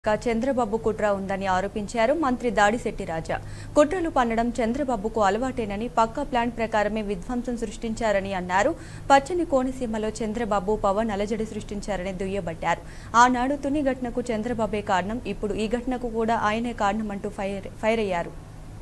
గా చంద్రబాబు కుట్ర ఉందని ఆరోపించారు మంత్రి దాడిశెట్టి రాజా కుట్రలు పన్నడం చంద్రబాబుకు అలవాటేనని పక్కా ప్లాన్ ప్రకారమే విధ్వంసం సృష్టించారని అన్నారు పచ్చని కోనసీమలో చంద్రబాబు పవన్ అలజడి సృష్టించారని దుయ్యబట్టారు ఆనాడు తుని ఘటనకు చంద్రబాబే కారణం ఇప్పుడు ఈ ఘటనకు కూడా ఆయనే కారణం అంటూ ఫైర్ ఫైర్ అయ్యారు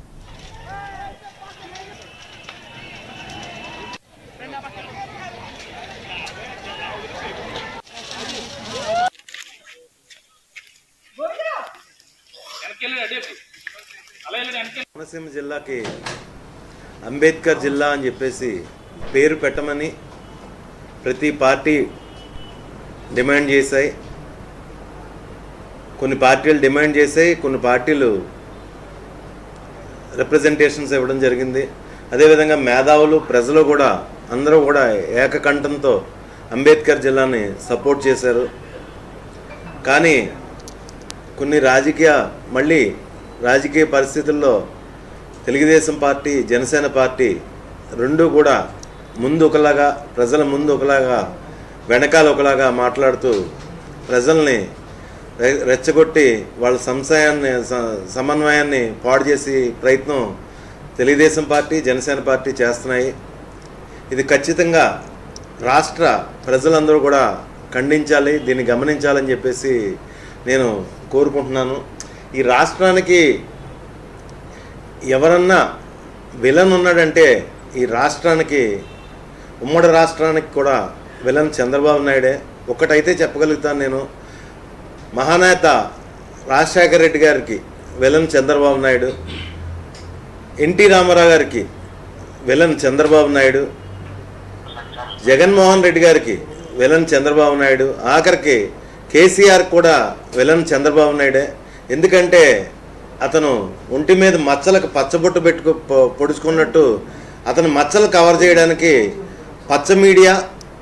కోనసీమ జిల్లాకి అంబేద్కర్ జిల్లా అని చెప్పేసి పేరు పెట్టమని ప్రతి పార్టీ డిమాండ్ చేశాయి కొన్ని పార్టీలు డిమాండ్ చేశాయి కొన్ని పార్టీలు రిప్రజెంటేషన్స్ ఇవ్వడం జరిగింది అదేవిధంగా మేధావులు ప్రజలు కూడా అందరూ కూడా ఏకకంఠంతో అంబేద్కర్ జిల్లాని సపోర్ట్ చేశారు కానీ కొన్ని రాజకీయ మళ్ళీ రాజకీయ పరిస్థితుల్లో తెలుగుదేశం పార్టీ జనసేన పార్టీ రెండు కూడా ముందు ఒకలాగా ప్రజల ముందు ఒకలాగా వెనకాల ఒకలాగా మాట్లాడుతూ ప్రజల్ని రె- రెచ్చగొట్టి వాళ్ళ సంశయాన్ని స- సమన్వయాన్ని పాడు చేసి ప్రయత్నం తెలుగుదేశం పార్టీ జనసేన పార్టీ చేస్తున్నాయి ఇది ఖచ్చితంగా రాష్ట్ర ప్రజలందరూ కూడా ఖండించాలి దీన్ని గమనించాలని చెప్పేసి నేను కోరుకుంటున్నాను ఈ రాష్ట్రానికి ఎవరన్నా విలన్ ఉన్నాడంటే ఈ రాష్ట్రానికి ఉమ్మడి రాష్ట్రానికి కూడా విలన్ చంద్రబాబు నాయుడే ఒకటైతే చెప్పగలుగుతాను నేను మహానేత రాజశేఖర రెడ్డి గారికి విలన్ చంద్రబాబు నాయుడు ఎన్టీ రామారావు గారికి విలన్ చంద్రబాబు నాయుడు జగన్మోహన్ రెడ్డి గారికి విలన్ చంద్రబాబు నాయుడు ఆఖరికి కేసీఆర్ కూడా విలన్ చంద్రబాబు నాయుడే ఎందుకంటే అతను ఒంటి మీద మచ్చలకు పచ్చబొట్టు పెట్టుకు పొ- పొడుచుకున్నట్టు అతను మచ్చలు కవర్ చేయడానికి పచ్చ మీడియా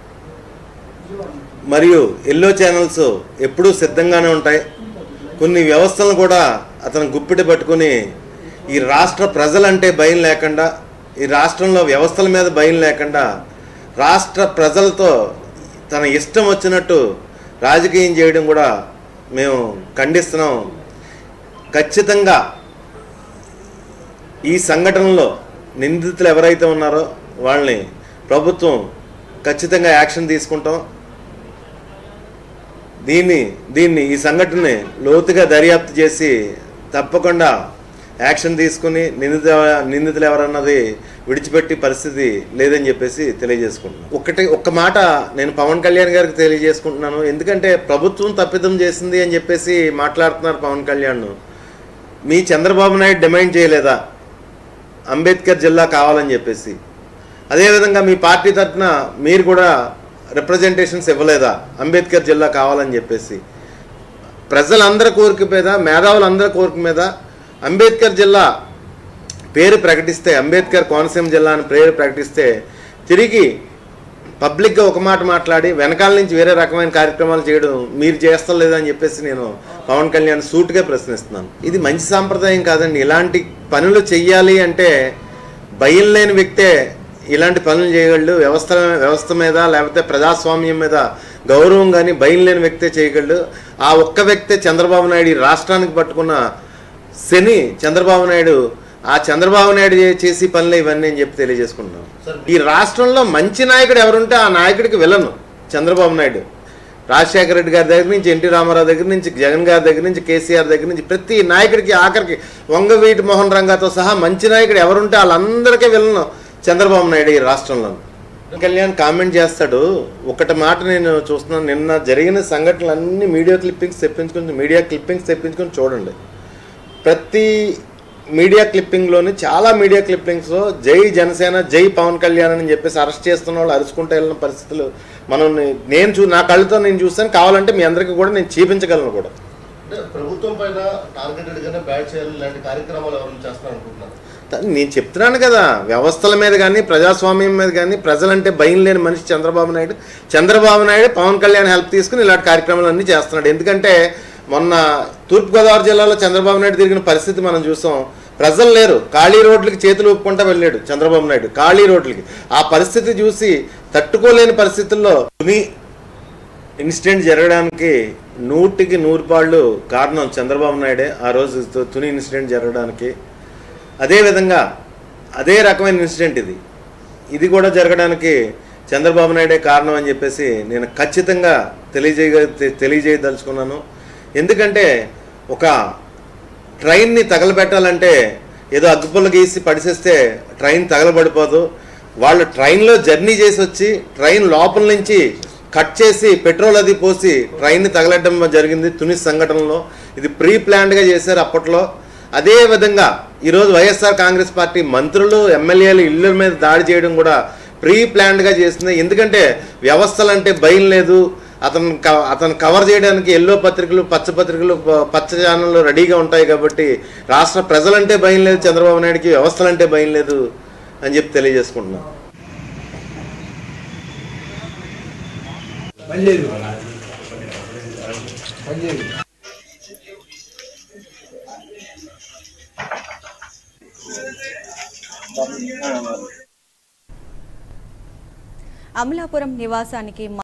మరియు ఎల్లో ఛానల్స్ ఎప్పుడూ సిద్ధంగానే ఉంటాయి కొన్ని వ్యవస్థలను కూడా అతను గుప్పిట పట్టుకుని ఈ రాష్ట్ర ప్రజలంటే భయం లేకుండా ఈ రాష్ట్రంలో వ్యవస్థల మీద భయం లేకుండా రాష్ట్ర ప్రజలతో తన ఇష్టం వచ్చినట్టు రాజకీయం చేయడం కూడా మేము ఖండిస్తున్నాం ఖచ్చితంగా ఈ సంఘటనలో నిందితులు ఎవరైతే ఉన్నారో వాళ్ళని ప్రభుత్వం ఖచ్చితంగా యాక్షన్ తీసుకుంటాం దీన్ని దీన్ని ఈ సంఘటనని లోతుగా దర్యాప్తు చేసి తప్పకుండా యాక్షన్ తీసుకుని నిందిత నిందితులు ఎవరన్నది విడిచిపెట్టి పరిస్థితి లేదని చెప్పేసి తెలియజేసుకుంటున్నాను ఒకటి ఒక్క మాట నేను పవన్ కళ్యాణ్ గారికి తెలియజేసుకుంటున్నాను ఎందుకంటే ప్రభుత్వం తప్పిదం చేసింది అని చెప్పేసి మాట్లాడుతున్నారు పవన్ కళ్యాణ్ మీ చంద్రబాబు నాయుడు డిమాండ్ చేయలేదా అంబేద్కర్ జిల్లా కావాలని చెప్పేసి అదేవిధంగా మీ పార్టీ తరఫున మీరు కూడా రిప్రజెంటేషన్స్ ఇవ్వలేదా అంబేద్కర్ జిల్లా కావాలని చెప్పేసి ప్రజలందరి కోరిక మీద మేధావులందరి కోరిక మీద అంబేద్కర్ జిల్లా పేరు ప్రకటిస్తే అంబేద్కర్ కోనసీమ జిల్లా అని పేరు ప్రకటిస్తే తిరిగి పబ్లిక్గా ఒక మాట మాట్లాడి వెనకాల నుంచి వేరే రకమైన కార్యక్రమాలు చేయడం మీరు చేస్తలేదని చెప్పేసి నేను పవన్ కళ్యాణ్ సూట్గా ప్రశ్నిస్తున్నాను ఇది మంచి సాంప్రదాయం కాదండి ఇలాంటి పనులు చెయ్యాలి అంటే భయం లేని వ్యక్తే ఇలాంటి పనులు చేయగలడు వ్యవస్థ వ్యవస్థ మీద లేకపోతే ప్రజాస్వామ్యం మీద గౌరవం కానీ భయం లేని వ్యక్తే చేయగలడు ఆ ఒక్క వ్యక్తే చంద్రబాబు నాయుడు ఈ రాష్ట్రానికి పట్టుకున్న శని చంద్రబాబు నాయుడు ఆ చంద్రబాబు నాయుడు చే- చేసి పనులు ఇవన్నీ అని చెప్పి తెలియజేసుకుంటున్నాం ఈ రాష్ట్రంలో మంచి నాయకుడు ఎవరుంటే ఆ నాయకుడికి విలను చంద్రబాబు నాయుడు రాజశేఖర రెడ్డి గారి దగ్గర నుంచి ఎన్టీ రామారావు దగ్గర నుంచి జగన్ గారి దగ్గర నుంచి కేసీఆర్ దగ్గర నుంచి ప్రతి నాయకుడికి ఆఖరికి వంగవీటి మోహన్ రంగాతో సహా మంచి నాయకుడు ఎవరుంటే వాళ్ళందరికీ విలను చంద్రబాబు నాయుడు ఈ రాష్ట్రంలో కళ్యాణ్ కామెంట్ చేస్తాడు ఒకటి మాట నేను చూస్తున్నాను నిన్న జరిగిన సంఘటనలన్నీ మీడియా క్లిప్పింగ్స్ తెప్పించుకుని మీడియా క్లిప్పింగ్స్ తెప్పించుకొని చూడండి ప్రతి మీడియా క్లిప్పింగ్లోని చాలా మీడియా క్లిప్పింగ్స్లో జై జనసేన జై పవన్ కళ్యాణ్ అని చెప్పేసి అరెస్ట్ చేస్తున్న వాళ్ళు అరుచుకుంటూ వెళ్ళిన పరిస్థితులు మనం నేను చూ నా కళ్ళతో నేను చూస్తాను కావాలంటే మీ అందరికీ కూడా నేను చూపించగలను కూడా అంటే ప్రభుత్వం పైన టార్గెటెడ్ గానే బ్యాట్ చేయాలి ఇలాంటి కార్యక్రమాలు ఎవరైనా చేస్తారు అనుకుంటున్నారు త- నేను చెప్తున్నాను కదా వ్యవస్థల మీద కానీ ప్రజాస్వామ్యం మీద కానీ ప్రజలంటే భయం లేని మనిషి చంద్రబాబు నాయుడు చంద్రబాబు నాయుడు పవన్ కళ్యాణ్ హెల్ప్ తీసుకుని ఇలాంటి కార్యక్రమాలు అన్నీ చేస్తున్నాడు ఎందుకంటే మొన్న తూర్పుగోదావరి జిల్లాలో చంద్రబాబు నాయుడు తిరిగిన పరిస్థితి మనం చూసాం ప్రజలు లేరు ఖాళీ రోడ్లకి చేతులు ఊపుకుంటా వెళ్ళాడు చంద్రబాబు నాయుడు ఖాళీ రోడ్లకి ఆ పరిస్థితి చూసి తట్టుకోలేని పరిస్థితుల్లో తుని ఇన్సిడెంట్ జరగడానికి నూటికి నూరు పాళ్ళు కారణం చంద్రబాబు నాయుడే ఆ రోజు తు- తుని ఇన్సిడెంట్ జరగడానికి అదేవిధంగా అదే రకమైన ఇన్సిడెంట్ ఇది ఇది కూడా జరగడానికి చంద్రబాబు నాయుడే కారణం అని చెప్పేసి నేను ఖచ్చితంగా తెలియజేయ తె- తెలియజేయదలుచుకున్నాను ఎందుకంటే ఒక ట్రైన్ని తగలబెట్టాలంటే ఏదో అగ్గిపుల్ల గీసి పడిసేస్తే ట్రైన్ తగలబడిపోదు వాళ్ళు ట్రైన్లో జర్నీ చేసి వచ్చి ట్రైన్ లోపల నుంచి కట్ చేసి పెట్రోల్ అది పోసి ట్రైన్ని తగలడం జరిగింది తుని సంఘటనలో ఇది ప్రీ ప్లాన్డ్గా చేశారు అప్పట్లో అదే విధంగా ఈరోజు వైఎస్ఆర్ కాంగ్రెస్ పార్టీ మంత్రులు ఎమ్మెల్యేలు ఇళ్ళ మీద దాడి చేయడం కూడా ప్రీ ప్లాన్డ్గా చేసింది ఎందుకంటే వ్యవస్థలంటే భయం లేదు అతను క- అతను కవర్ చేయడానికి ఎల్లో పత్రికలు పచ్చ పత్రికలు ప- పచ్చ ఛానళ్ళు రెడీగా ఉంటాయి కాబట్టి రాష్ట్ర ప్రజలంటే భయం లేదు చంద్రబాబు నాయుడుకి వ్యవస్థలంటే భయం లేదు అని చెప్పి తెలియజేసుకుంటున్నాను పనిచేయదు పనిచేయదు అమలాపురం నివాసానికి